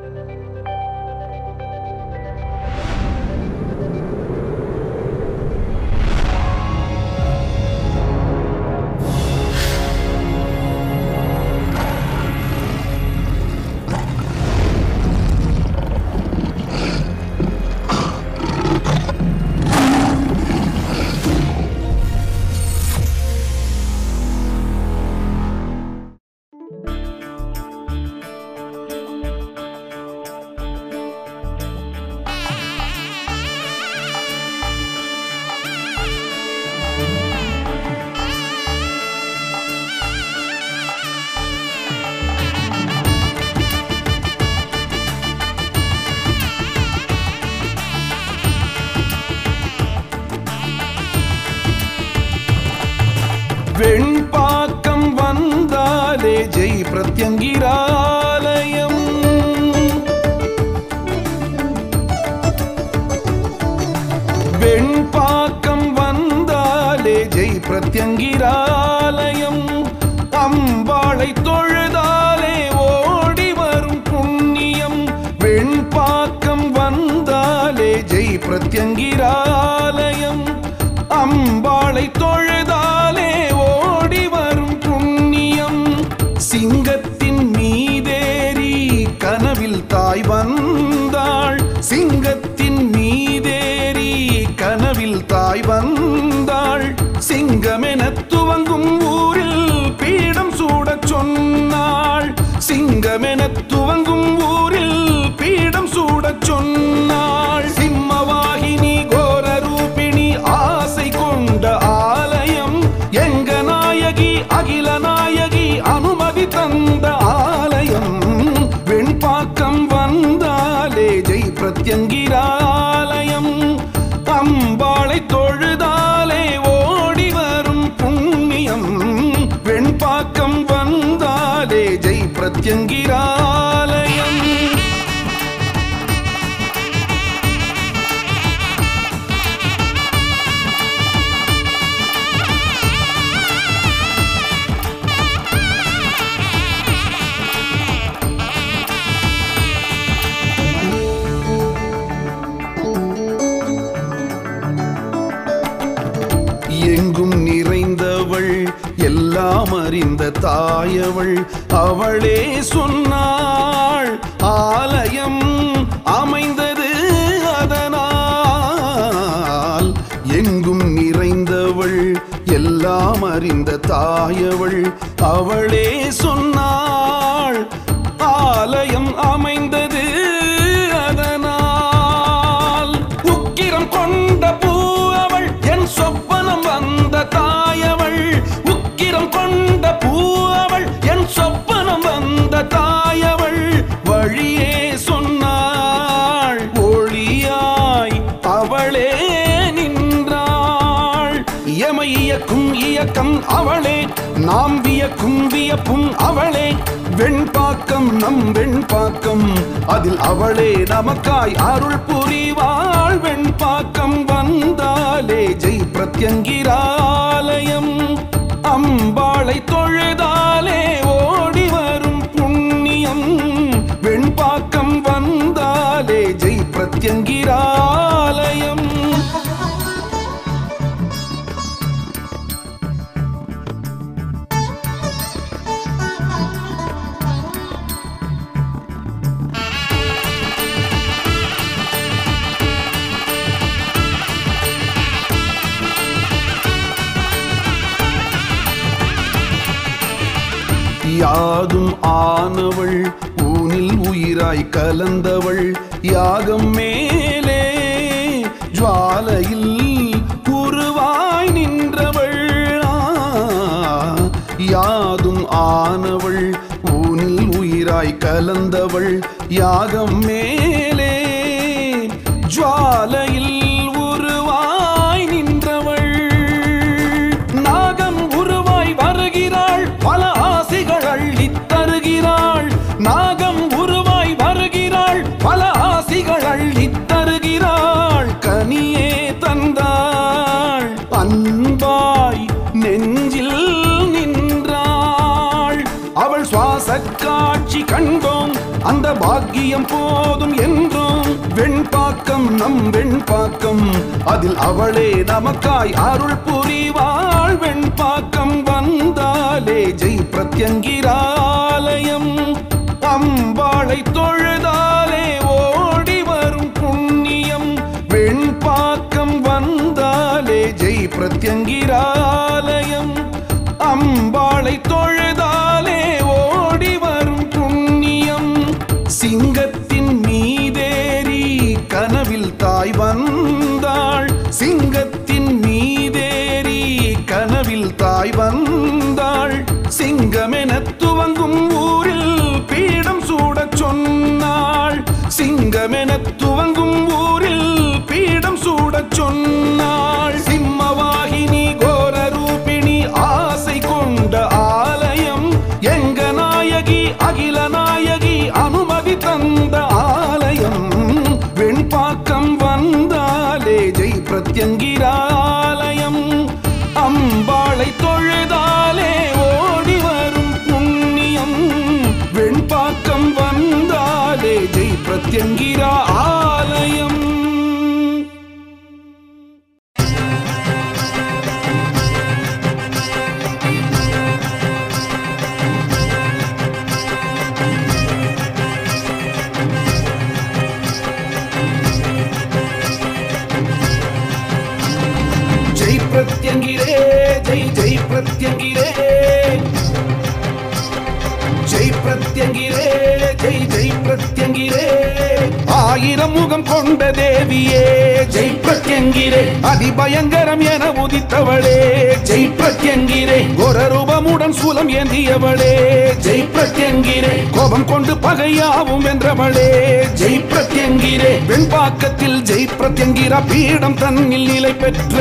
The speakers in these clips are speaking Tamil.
வெண்பாக்கம் வந்தாலே ஜெய் பிரத்யங்கிராலயம் வெண்பாக்கம் வந்தாலே ஜெய் பிரத்யங்கிராலயம் அம்பாளை தொழுதாலே ஓடி வரும் புண்ணியம் வெண்பாக்கம் வந்தாலே ஜெய் பிரத்யங்கிராலயம் அம்பாளை தொழுதாலே ஓடி வரும் புண்ணியம் சிங்கத்தின் மீதேறி கனவில் தாய் வந்தாள் சிங்கத்தின் மீதேறி கனவில் தாய் வந்தாள் சிங்கமென துவங்கும் ஊரில் பீடம் சூடச் சொன்னாள் சிங்கமென துவங்கும் ஊரில் பீடம் சூடச் சொன்னாள் சிம்மவாகினி கோர ரூபிணி ஆசை கொண்ட ஆலயம் எங்க நாயகி அகில நாயகி அனுமதி தந்த ஆலயம் வெண்பாக்கம் வந்தாலே ஜெய் பிரத்யங்கிராலயம் அம்பாளை தொழுதாலே ஓடி வரும் புண்ணியம் வெண்பாக்கம் வந்தாலே ஜெய் பிரத்யங்கிராலயம் எங்கும் நிறைந்தவள் எல்லாம் அறிந்த தாயவள் அவளே சொன்னாள் ஆலயம் அமைந்தது அதனால் எங்கும் நிறைந்தவள் எல்லாம் அறிந்த தாயவள் அவளே சொன்னாள் ஆலயம் அமைந்தது அதனால் உக்கிரம் கொண்ட பூ அவள் என் சொப்பனம் வந்த தாயவள் உக்கிரம் கொண்ட பூ அவள் என் சொப்பனம் வந்த தாயவள் வழியே சொன்னாள் ஒளியாய் அவளே நின்றாள் எமை இயக்கும் இயக்கம் அவளே நாம் வியக்கும் வியப்பும் அவளே வெண்பாக்கம் நம் வெண்பாக்கம் அதில் அவளே நமக்காய் அருள் புரிவாள் வெண்பாக்கம் வந்தாலே ஜெய் பிரத்யங்கிராலயம் அம்பாளை தொழுதாலே ஓடி வரும் புண்ணியம் வெண்பாக்கம் வந்தாலே ஜெய் பிரத்யங்கிராலயம் யாதும் ஆனவள் ஊனில் உயிராய் கலந்தவள் யாகம் மேலே ஜுவாலையில் உருவாய் நின்றவள் ஆ, யாதும் ஆனவள் ஊனில் உயிராய் கலந்தவள் யாகம் மேலே ஜுவாலையில் உருவாய் நின்றவள் நாகம் உருவாய் வருகிறாள் பல ஆசைகள் அள்ளித் தருகிறாள் நாகம் உருவாய் வருகிறாள் பல ஆசைகள் அள்ளித் தருகிறாள் கனியே தந்தாள் அன்பாய் நெஞ்சில் நின்றாள் அவள் சுவாச காட்சி கண்டோம் அந்த பாக்கிய புண்ணியம் போதும் என்றும் வெண்பாக்கம் நம் வெண்பாக்கம் அதில் அவளே நமக்காய் அருள் புரிவாள் வெண்பாக்கம் வந்தாலே ஜெய் பிரத்யங்கிராலயம் அம்பாளை தொழுதாலே ஓடி வரும் புண்ணியம் வெண்பாக்கம் வந்தாலே ஜெய் பிரத்யங்கிராலயம் அம்பாளை தொழுதாலே ஓடி வரும் புண்ணியம் சிங்கத்தின் மீதேறி கனவில் தாய் வந்தாள் சிங்கத்தின் மீதேறி கனவில் தாய் வந்தாள் சிங்கமென துவங்கும் ஊரில் பீடம் சூடச் சொன்னாள் சிங்கமென துவங்கும் ஊரில் பீடம் சூடச் சொன்னாள் சிம்மவாகினி கோர ரூபிணி ஆசை கொண்ட ஆலயம் எங்க நாயகி அகில நாயகி அனுமதி தந்த ஆலயம் வெண்பாக்கம் வந்தாலே ஜெய் பிரத்யங்கிராலயம் அம்பாளை தொழுதாலே ஓடி வரும் புண்ணியம் வெண்பாக்கம் வந்தாலே ஜெய் பிரத்யங்கிரா ஆலயம் ஜெய் பிரத்யங்கிரே ஜெய் ஜெய் பிரத்யங்கிரே ஜெய் பிரத்யங்கிரே ஜெய் ஜெய் பிரத்யங்கிரே ஆயிரம் முகம் கொண்ட தேவியே ஜெய் பிரத்யங்கிரே அதிபயங்கரம் என உதித்தவளே ஜெய் பிரத்யங்கிரே கோரரூபமுடன் சூலம் ஏந்தியவளே ஜெய் பிரத்யங்கிரே கோபம் கொண்டு பகையாவும் வென்றவளே ஜெய் பிரத்யங்கிரே வெண்பாக்கத்தில் ஜெய் பிரத்யங்கிரா பீடம் தன்னில் நிலை பெற்ற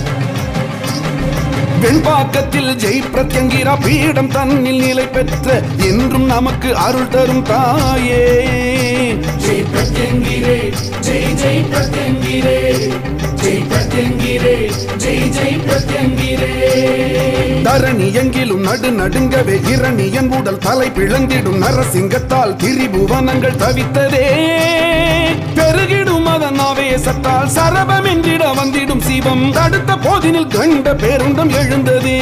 வெண்பாக்கத்தில் ஜெய் பிரத்யங்கிரா பீடம் தன்னில் நிலை பெற்ற என்றும் நமக்கு அருள் தரும் தாயே ஜெய் பிரத்யங்கிரே ஜெய் ஜெய் பிரத்யங்கிரே ஜெய் பிரத்யங்கிரே ஜெய் ஜெய் பிரத்யங்கிரே தரணி எங்கிலும் நடு நடுங்கவே இரணியன் உடல் தலை பிளந்திடும் நரசிங்கத்தால் திரிபுவனங்கள் தவித்ததே பெருகிடும் அதன் ஆவேசத்தால் சரபம் என்றிட வந்திடும் சிவம் தடுத்த போதினில் கண்ட பேருந்தம் எழுந்ததே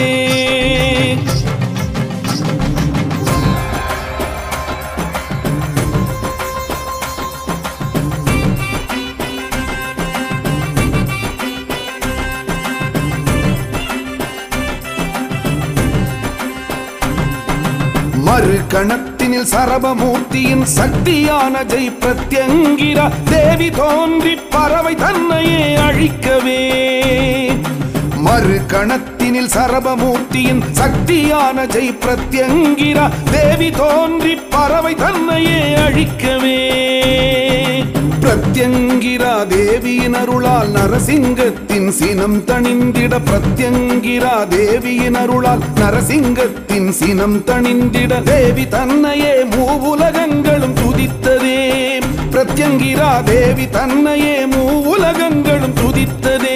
மறு கணத்தினில் சரபமூர்த்தியின் சக்தியான ஜெய் பிரத்யங்கிரா தேவி தோன்றி பறவை தன்னையே அழிக்கவே மறு கணத்தினில் சரபமூர்த்தியின் சக்தியான ஜெய் பிரத்யங்கிரா தேவி தோன்றி பறவை தன்னையே அழிக்கவே பிரத்யங்கிரா தேவியின் அருளால் நரசிங்கத்தின் சினம் தணிந்திட பிரத்யங்கிரா தேவியின் அருளால் நரசிங்கத்தின் சினம் தணிந்திட தேவி தன்னையே மூவுலகங்களும் துதித்ததே பிரத்யங்கிரா தேவி தன்னையே மூவுலகங்களும் துதித்ததே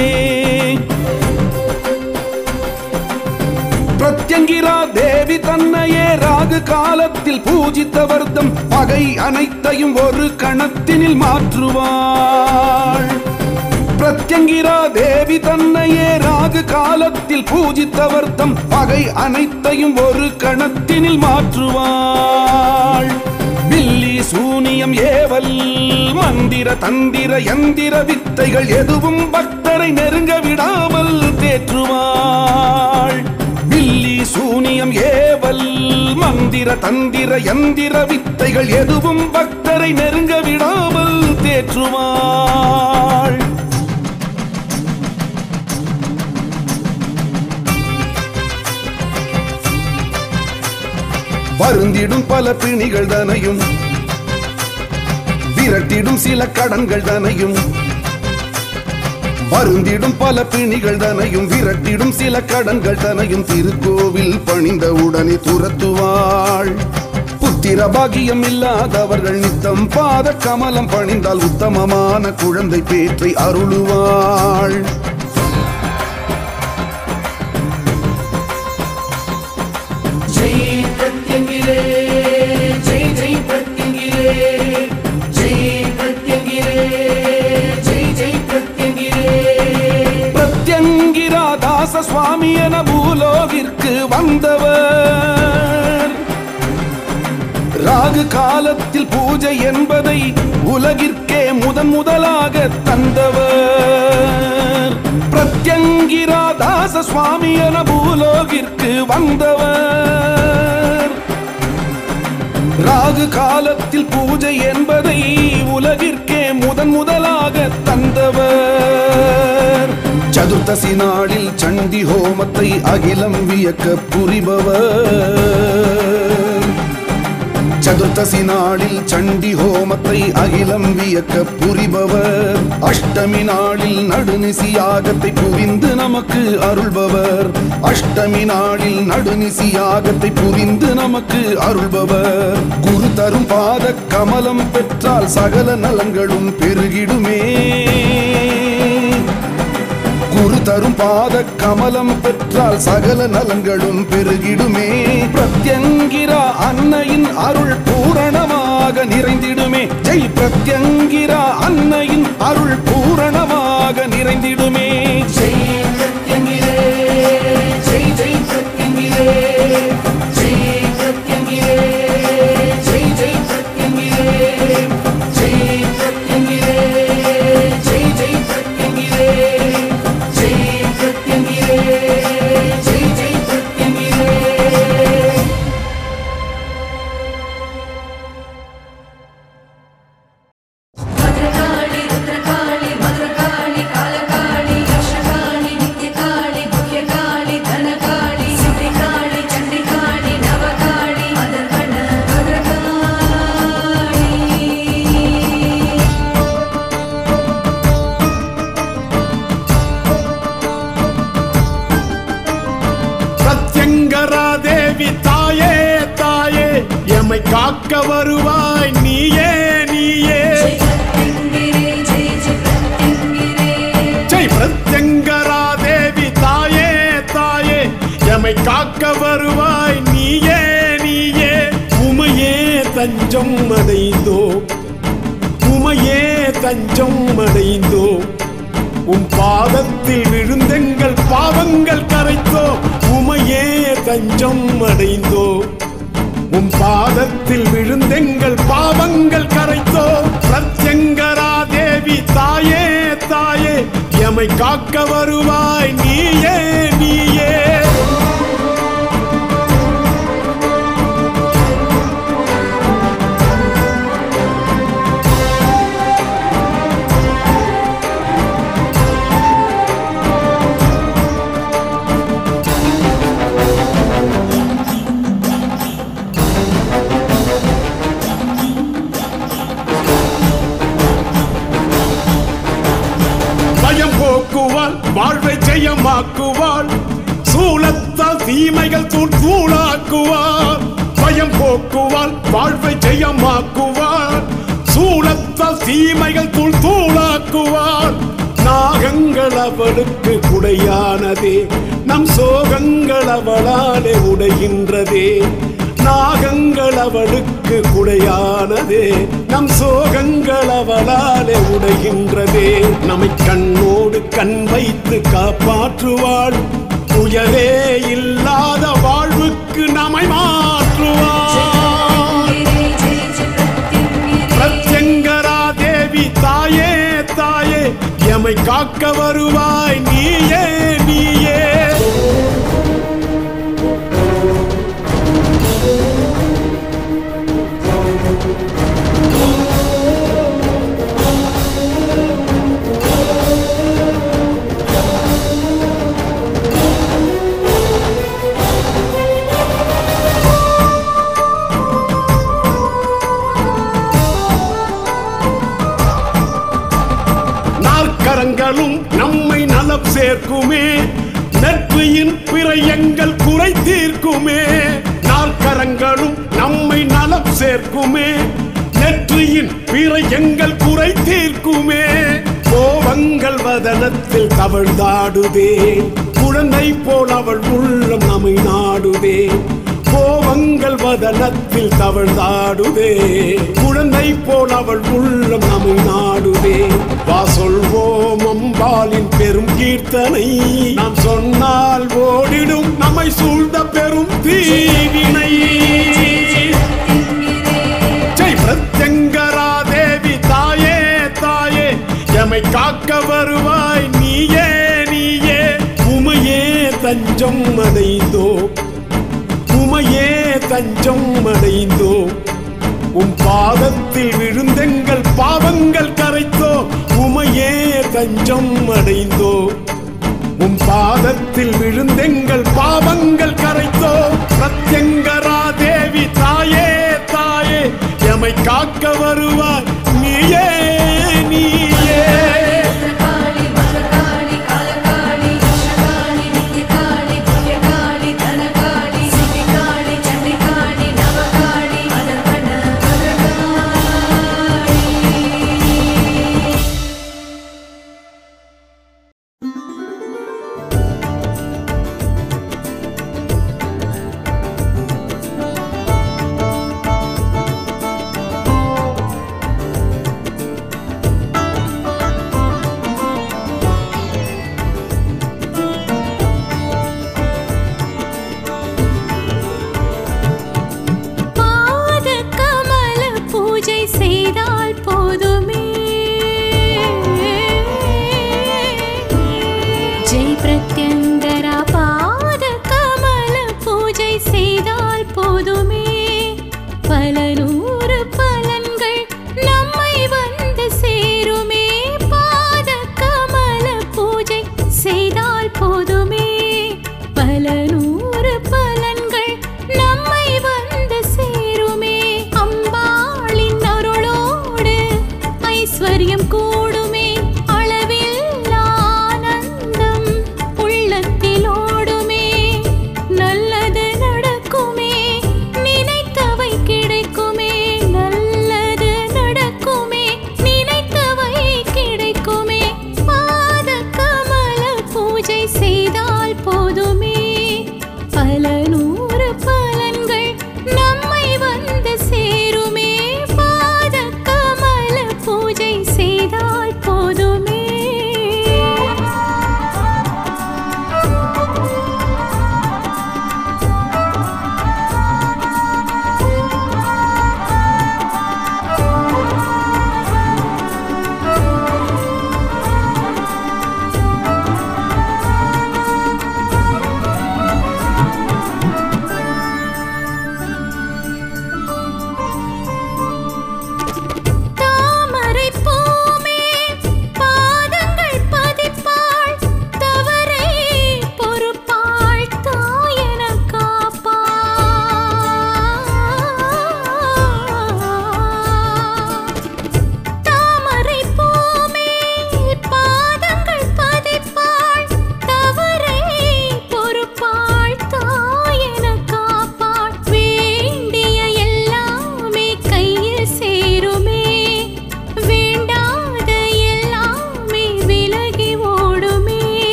பிரத்யங்கிரா தேவி தன்னையே ராகு காலத்தில் பூஜித்தவர்தம் பகை அனைத்தையும் ஒரு கணத்தினில் மாற்றுவாள் பிரத்யங்கிரா தேவி தன்னையே ராகு காலத்தில் பூஜித்தவர்தம் பகை அனைத்தையும் ஒரு கணத்தினில் மாற்றுவாள் வில்லி சூனியம் ஏவல் மந்திர தந்திர யந்திர வித்தைகள் எதுவும் பக்தரை நெருங்க விடாமல் தேற்றுவாள் வில்லி சூனியம் ஏவல் மந்திர தந்திர யந்திர வித்தைகள் எதுவும் பக்தரை நெருங்க விடாமல் தேற்றுவாள் வருந்திடும் பல பிணிகள் தனையும் விரட்டிடும் சில கடன்கள் தனையும் வருந்திடும் பல பிணிகள் தனையும் விரட்டிடும் சில கடன்கள் தனையும் திருக்கோவில் பணிந்த உடனே துரத்துவாள் புத்திர பாகியம் இல்லாதவர்கள் நித்தம் பாத கமலம் பணிந்தால் உத்தமமான குழந்தை பேற்றை அருளுவாள் ஜெய் பிரத்யங்கிரே ஜெய் ஜெய் பிரத்யங்கிரே வந்தவர் ராகு காலத்தில் பூஜை என்பதை உலகிற்கே முதன் முதலாக தந்தவர் பிரத்யங்கிரா தாச சுவாமி என பூலோகிற்கு வந்தவர் ராகு காலத்தில் பூஜை என்பதை உலகிற்கே முதன் முதலாக தந்தவர் சதுர்த்தசி நாளில் சண்டி ஹோமத்தை அகிலம் வியக்க புரிபவர் சதுர்த்தசி நாளில் சண்டி ஹோமத்தை அகிலம் வியக்க புரிபவர் அஷ்டமி நாளில் நடுநிசி யாகத்தை புரிந்து நமக்கு அருள்பவர் அஷ்டமி நாளில் நடுநிசி யாகத்தை புரிந்து நமக்கு அருள்பவர் குரு தரும் பாத கமலம் பெற்றால் சகல நலங்களும் பெருகிடுமே குரு தரும் பாத கமலம் பெற்றால் சகல நலங்களும் பெருகிடுமே பிரத்யங்கிரா அன்னையின் அருள் பூரணமாக நிறைந்திடுமே ஜெய் பிரத்யங்கிரா அன்னையின் அருள் பூரணமாக நிறைந்திடுமே ஜெய் பிரத்யங்கிரே ஜெய் ஜெய் பிரத்யங்கிரே ஜெய் பிரத்யங்கிரே ஜெய் ஜெய் பிரத்யங்கிரே ஜெய் பிரத்யங்கிரே ஜெய் ஜெய் பிரத்யங்கிரே ஜெய் பிரத்யங்கிரே ஜெய் ஜெய் பிரத்யங்கிரே भद्रकाळि रुद्रकाळि भद्रकाळि कालकाळि यक्षकाळि नित्यकाळि गुह्यकाळि धनकाळि सिद्धिकाळि चण्डिकाळि नवकाळि अदर्पण भद्रकाळि பிரத்யங்கரா தேவி தாயே தாயே எமை காக்க வருவாய் நீயே நீயே जय प्रत्यङ्गिरे जय जय प्रत्यङ्गिरे ஜெய் பிரத்யங்கரா தேவி தாயே தாயே எமை காக்க வருவாய் நீயே நீயே உமையே தஞ்சம் அடைந்தோ உமையே தஞ்சம் அடைந்தோ உன் பாதத்தில் விழுந்தெங்கள் பாவங்கள் கரைத்தோ உமையே தஞ்சம் அடைந்தோ உன் பாதத்தில் விழுந்தெங்கள் பாவங்கள் கரைத்தோ பிரத்யங்கரா தேவி தாயே தாயே எமை காக்க வருவாய் நீயே நீயே பயம் போக்குவாள் வாழ்வை ஜெயமாக்குவாள் சூலத்தால் தீமைகள் தூள் தூளாக்குவாள் பயம் போக்குவாள் வாழ்வை ஜெயமாக்குவாள் சூலத்தால் தீமைகள் தூள் தூளாக்குவாள் நாகங்கள் அவளுக்கு குடையானதே நம் சோகங்கள் அவளாலே உடைகின்றதே நாகங்கள் அவளுக்கு குடையானதே நம் சோகங்கள் அவளாலே உடைகின்றதே நம்மை கண்ணோடு கண் வைத்து காப்பாற்றுவாள் துயரே இல்லாத வாழ்வுக்கு நம்மை மாற்றுவாள் जय जय प्रत्यङ्गिरे பிரத்யங்கரா தேவி தாயே தாயே எமை காக்க வருவாய் நீயே நீயே நாற்கரங்களும் நம்மை நலம் சேர்க்குமே நெற்றியின் பிறை எங்கள் குறை தீர்க்குமே நாற்கரங்களும் நம்மை நலம் சேர்க்குமே நெற்றியின் பிறை எங்கள் குறை தீர்க்குமே கோபங்கள் வதனத்தில் தவழ்ந்தாடுதே குழந்தை போல் அவள் உள்ளம் நம்மை நாடுதே கோபங்கள் வதனத்தில் தவழ்ந்தாடுதே குழந்தை போல் அவள் உள்ளம் நம்மை நாடுதே வா சொல்வோம் அம்பாளின் பெரும் கீர்த்தனை நாம் சொன்னால் ஓடிடும் நம்மை சூழ்ந்த பெரும் தீவினை ஜெய் பிரத்யங்கரா தேவி தாயே தாயே எமை காக்க வருவாய் நீயே நீயே உமையே தஞ்சம் அடைந்தோ உமையே தஞ்சம் அடைந்தோ உம் பாதத்தில் விழுந்தெங்கள் பாவங்கள் கரைத்தோ உமையே தஞ்சம் அடைந்தோ உம் பாதத்தில் விழுந்தெங்கள் பாவங்கள் கரைத்தோ பிரத்யங்கரா தேவி தாயே தாயே எமை காக்க வருவாய் நீயே நீயே காளி மககாளி காலகாளி யக்ஷகாளி நித்யகாளி புண்ணியகாளி தனகாளி சிவிகாளி சண்டிகாளி நவகாளி மதர்வன மதகாளி ஆ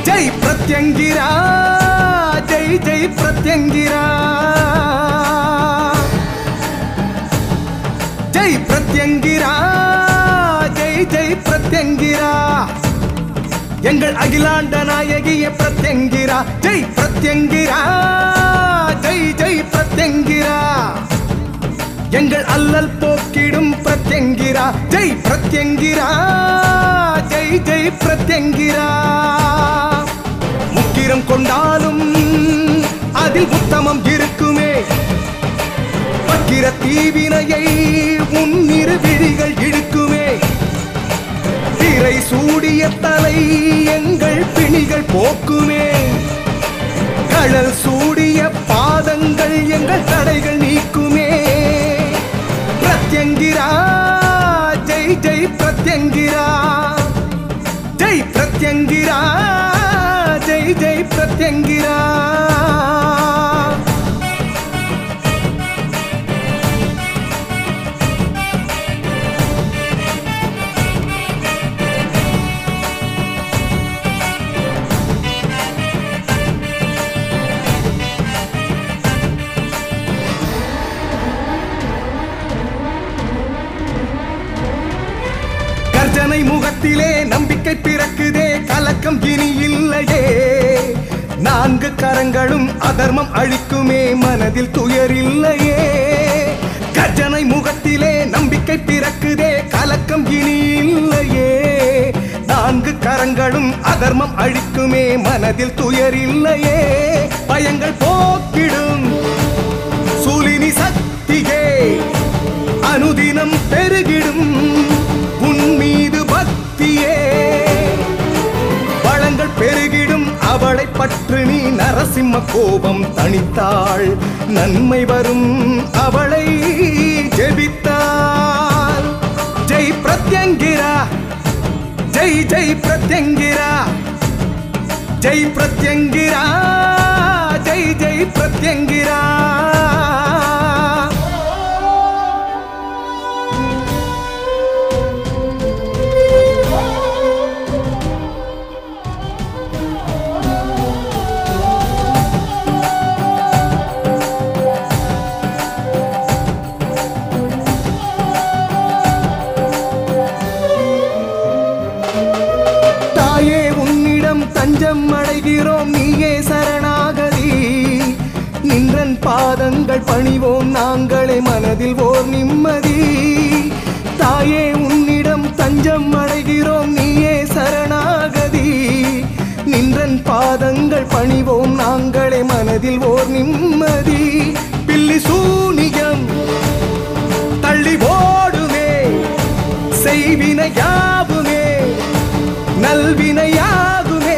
ஜெய் பிரத்யங்கிரா ஜெய் ஜெய் பிரத்யங்கிரா ஜெய் பிரத்யங்கிரா ஜெய் ஜெய் பிரத்யங்கிரா எங்கள் அகிலாண்ட நாயகிய பிரத்யங்கிரா ஜெய் பிரத்யங்கிரா ஜெய் ஜெய் பிரத்யங்கிரா எங்கள் அல்லல் போக்கிடும் பிரத்யங்கிரா ஜெய் பிரத்யங்கிரா ஜெய் ஜெய் பிரத்யங்கிரா முக்கிரம் கொண்டாலும் அதில் உத்தமம் இருக்குமே பக்கிர தீவினையை உன்னிரு விழிகள் இழுக்குமே திரை சூடிய தலை எங்கள் பிணிகள் போக்குமே கடல் சூடிய பாதங்கள் எங்கள் தடைகள் நீக்குமே பிரத்யங்கிரா ஜெய் ஜெய் பிரத்யங்கிரா ஜெய் பிரத்யங்கிரா ஜெய் ஜெய் பிரத்யங்கிரா கர்ஜனை முகத்திலே நம்பிக்கை பிறக்குதே கலக்கம் இனி இல்லையே நான்கு கரங்களும் அதர்மம் அழிக்குமே மனதில் துயர் இல்லையே கர்ஜனை முகத்திலே நம்பிக்கை பிறக்குதே கலக்கம் இனி இல்லையே நான்கு கரங்களும் அதர்மம் அழிக்குமே மனதில் துயர் இல்லையே பயங்கள் போக்கிடும் சூலினி சக்தியே அனுதினம் பெருகிடும் உன் மீது பக்தியே வளங்கள் பெருகிடும் அவளை பற்று நீ நரசிம்ம கோபம் தணித்தாள் நன்மை வரும் அவளை ஜெபித்தாள் ஜெய் பிரத்யங்கிரா ஜெய் ஜெய் பிரத்யங்கிரா ஜெய் பிரத்யங்கிரா ஜெய் ஜெய் பிரத்யங்கிரா தாயே உன்னிடம் தஞ்சம் அடைகிறோம் நீயே சரணாகதி நின்றன் பாதங்கள் பணிவோம் நாங்களே மனதில் ஓர் நிம்மதி தாயே உன்னிடம் தஞ்சம் அடைகிறோம் நீயே சரணாகதி நின்றன் பாதங்கள் பணிவோம் நாங்களே மனதில் ஓர் நிம்மதி பில்லி சூனியம் தள்ளி ஓடுமே செய்வினை யாவுமே நல்வினையாகுமே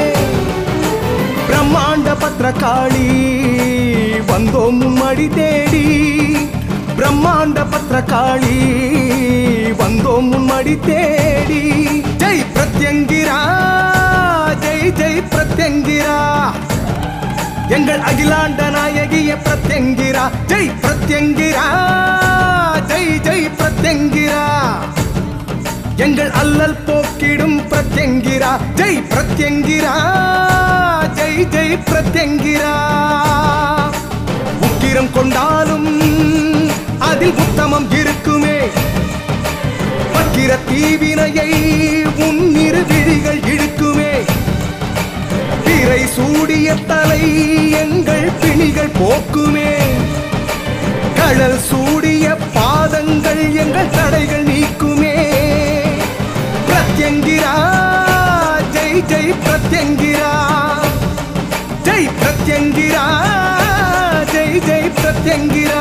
பிரம்மாண்ட பத்திரகாளி வந்தோம் மடி தேடி பிரம்மாண்ட பத்திரகாளி வந்தோம் மடி தேடி ஜெய் பிரத்யங்கிரா ஜெய் ஜெய் பிரத்யங்கிரா எங்கள் அகிலாண்ட நாயகிய பிரத்யங்கிரா ஜெய் பிரத்யங்கிரா ஜெய் ஜெய் பிரத்யங்கிரா எங்கள் அல்லல் போக்கிடும் பிரத்யங்கிரா ஜெய் பிரத்யங்கிரா ஜெய் ஜெய் பிரத்யங்கிரா உக்கிரம் கொண்டாலும் அதில் உத்தமம் இருக்குமே பக்கிர தீவினையை உன்னிரு விழிகள் இழுக்குமே பிறை சூடிய தலை எங்கள் பிணிகள் போக்குமே கடல் சூடிய பாதங்கள் எங்கள் தடைகள் நீக்குமே பிரத்யங்கிரா ஜெய் ஜெய் பிரத்யங்கிரா ஜெய் பிரத்யங்கிரா ஜெய் ஜெய் பிரத்யங்கிரா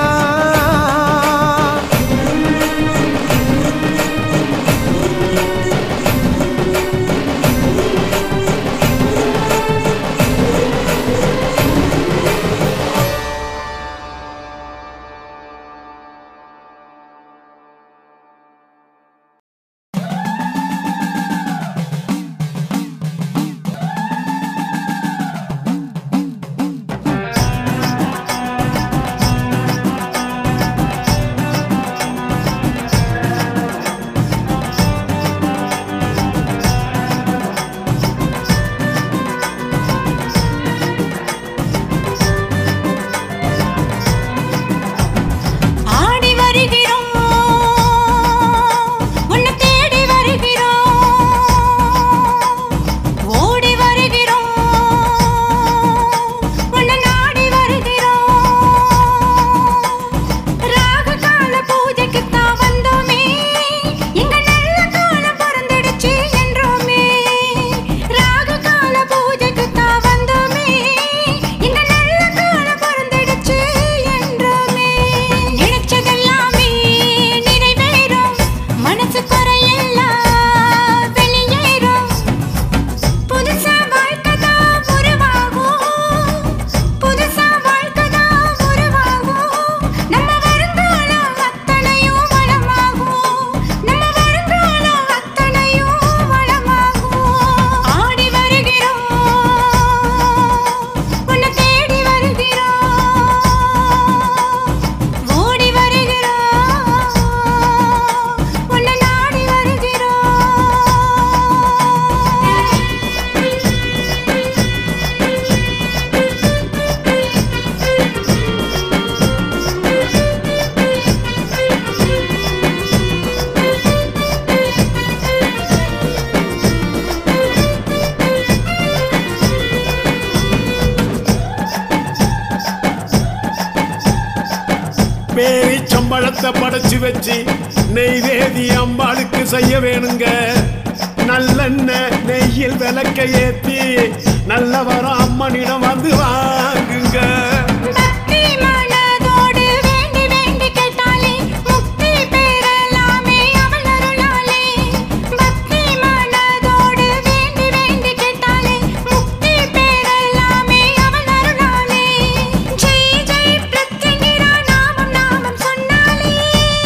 மாம்பழத்தை படைச்சு வச்சு நெய்வேதி அம்பாளுக்கு செய்ய வேணுங்க நல்லெண்ணெய் நெய்யில் விளக்க ஏத்தி நல்லவரம் அம்மனிடம் வந்து வாங்குங்க பக்தி மனதோடு வேண்டி வேண்டி கேட்டாலே முக்தி பெறலாமே அவள் அருளாலே பக்தி மனதோடு வேண்டி வேண்டி கேட்டாலே முக்தி பெறலாமே அவள் அருளாலே ஜெய் ஜெய் பிரத்யங்கிரா நாமம் நாமம் சொன்னாலே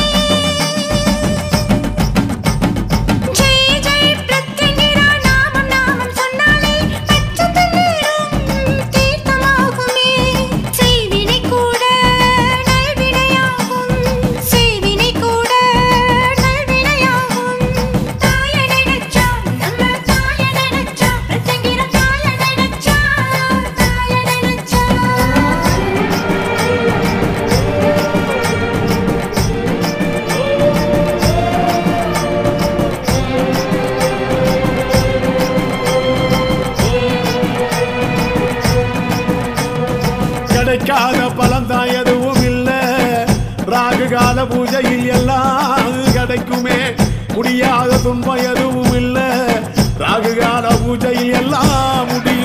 ஜெய் ஜெய் பிரத்யங்கிரா நாமம் நாமம் சொன்னாலே பச்சை தண்ணீரும் தீர்த்தமாகுமே செய்வினை கூட நல்வினையாகும் செய்வினை கூட நல்வினையாகும் தாய நினைச்சா நம்ம தாய நினைச்சா பிரத்யங்கிரா தாய நினைச்சா தாய நினைச்சா கிடைக்காத பலன் தான் எதுவும் இல்ல ராகு கால பூஜையில் எல்லாம் கிடைக்குமே முடியாத துன்பம் எதுவும் இல்ல ராகு கால பூஜையில் எல்லாம் முடியும்